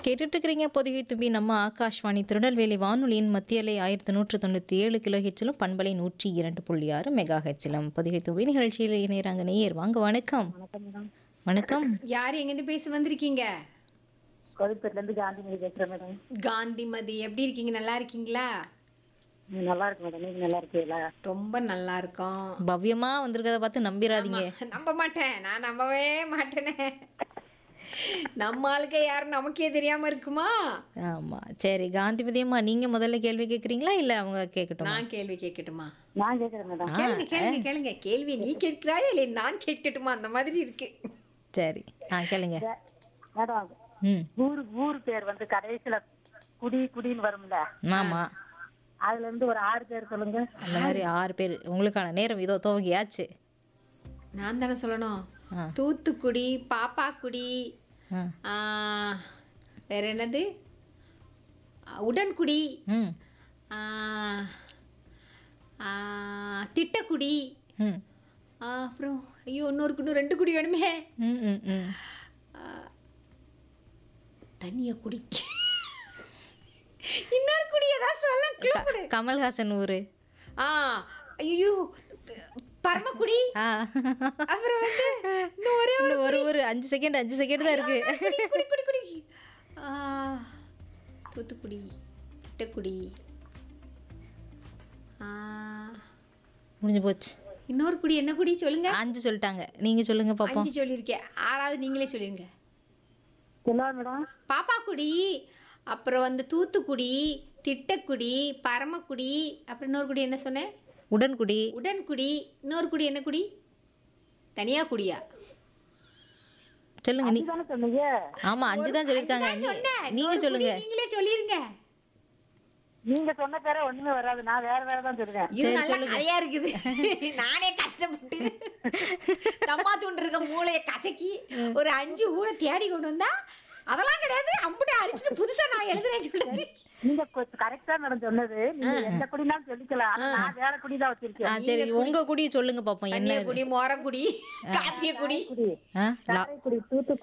கேட்டுட்டு இருக்கிறீங்க பொதுகை தும்பி நம்ம ஆகாஷ்வாணி திருநெல்வேலி வானொலியின் மத்தியலை ஆயிரத்தி நூற்று தொண்ணூற்றி ஏழு கிலோ ஹெச்சிலும் பண்பலை நூற்றி இரண்டு புள்ளி ஆறு மெகா ஹெச்சிலும் பொதுகை தும்பி நிகழ்ச்சியில் இணையறாங்க நேயர் வாங்க வணக்கம் வணக்கம் மேடம் வணக்கம் யார் எங்கேருந்து பேச வந்திருக்கீங்க கோவில்பேட்ல இருந்து காந்திமதி பேசுறேன் மேடம் காந்திமதி எப்படி இருக்கீங்க நல்லா இருக்கீங்களா நீங்க நல்லா இருக்கு மேடம் நீங்க நல்லா இருக்கீங்களா ரொம்ப நல்லா இருக்கோம் பவ்யமா வந்திருக்கத பார்த்து நம்பிராதீங்க நம்ப மாட்டேன் நான் நம்பவே மாட்டேனே நம்ம ஆளுக்க யாரும் நமக்கே தெரியாம இருக்குமா ஆமா சரி காந்திமதி அம்மா நீங்க முதல்ல கேள்வி கேட்குறீங்களா இல்ல அவங்க கேட்கட்டும் நான் கேள்வி கேட்கட்டுமா நான் கேக்குறேன் மேடம் கேளுங்க கேளுங்க கேளுங்க கேள்வி நீ கேட்கிறாயா இல்லை நான் கேட்கட்டுமா அந்த மாதிரி இருக்கு சரி ஆ கேளுங்க மேடம் ம் ஊர் ஊர் பேர் வந்து கடைசியில குடி குடின்னு வரும்ல ஆமா அதுல இருந்து ஒரு ஆறு பேர் சொல்லுங்க அந்த மாதிரி ஆறு பேர் உங்களுக்கான நேரம் இதோ துவங்கியாச்சு நான் தானே சொல்லணும் ஆ. தூத்துக்குடி பாப்பாக்குடி ஆ. ஆ, வேற என்னது ஆ, உடன்குடி ம் ஆ, ஆ, திட்டக்குடி ம் ஆ, அப்புறம் ஐயோ இன்னொரு இன்னும் ரெண்டு குடி வேணுமே ம் ம் ம் தண்ணிய குடி இன்னொரு குடி ஏதாவது சொல்ல clue கொடு. கமல்ஹாசன் ஊரு ஆ ஐயோ பரமக்குடி ஆ அப்புறம் வந்து இன்னும் ஒரே இன்னும் ஒரு ஒரு அஞ்சு செகண்ட் அஞ்சு செகண்ட் தான் இருக்கு குடி குடி குடி குடி ஆ, தூத்துக்குடி திட்டக்குடி ஆ, முடிஞ்சு போச்சு இன்னொரு குடி என்ன குடி சொல்லுங்க அஞ்சு சொல்லிட்டாங்க நீங்க சொல்லுங்க பாப்போம் அஞ்சு சொல்லியிருக்கேன் ஆறாவது நீங்களே சொல்லிருங்க சொல்லுவா மேடம் பாப்பாக்குடி அப்புறம் வந்து தூத்துக்குடி திட்டக்குடி பரமக்குடி அப்புறம் இன்னொரு குடி என்ன சொன்னேன் உடன்குடி உடன்குடி இன்னொரு குடி என்ன குடி தனியா குடியா சொல்லுங்க நீ தானே சொன்னீங்க ஆமா அஞ்சு தான் சொல்லிருக்காங்க அஞ்சுதான் சொன்னேன். நீங்க இன்னொரு சொல்லுங்க குடி நீங்களே சொல்லிருங்க நீங்க சொன்ன பேர ஒண்ணுமே வராது நான் வேற வேற தான் சொல்லுவேன் இது நல்ல கதையா இருக்குது நானே கஷ்டப்பட்டு தம்மா தூண்டு இருக்க மூளையை கசக்கி ஒரு அஞ்சு ஊரை தேடி கொண்டு வந்தா அதெல்லாம் கிடையாது அம்புட்டை அழிச்சிட்டு புதுசா நான் எழுதுறேன் சொல்றது நீங்க கரெக்டா மேடம் சொன்னது நீங்க எந்த குடினாலும் சொல்லிக்கலாம் ஆனா நான் வேற குடி தான் ஆ வச்சிருக்கேன் சரி உங்க குடி சொல்லுங்க பாப்போம் என்ன தண்ணிய குடி மோரக்குடி காப்பிய குடி குடி ஆ? லா- காரைக்குடி தூத்துக்குடி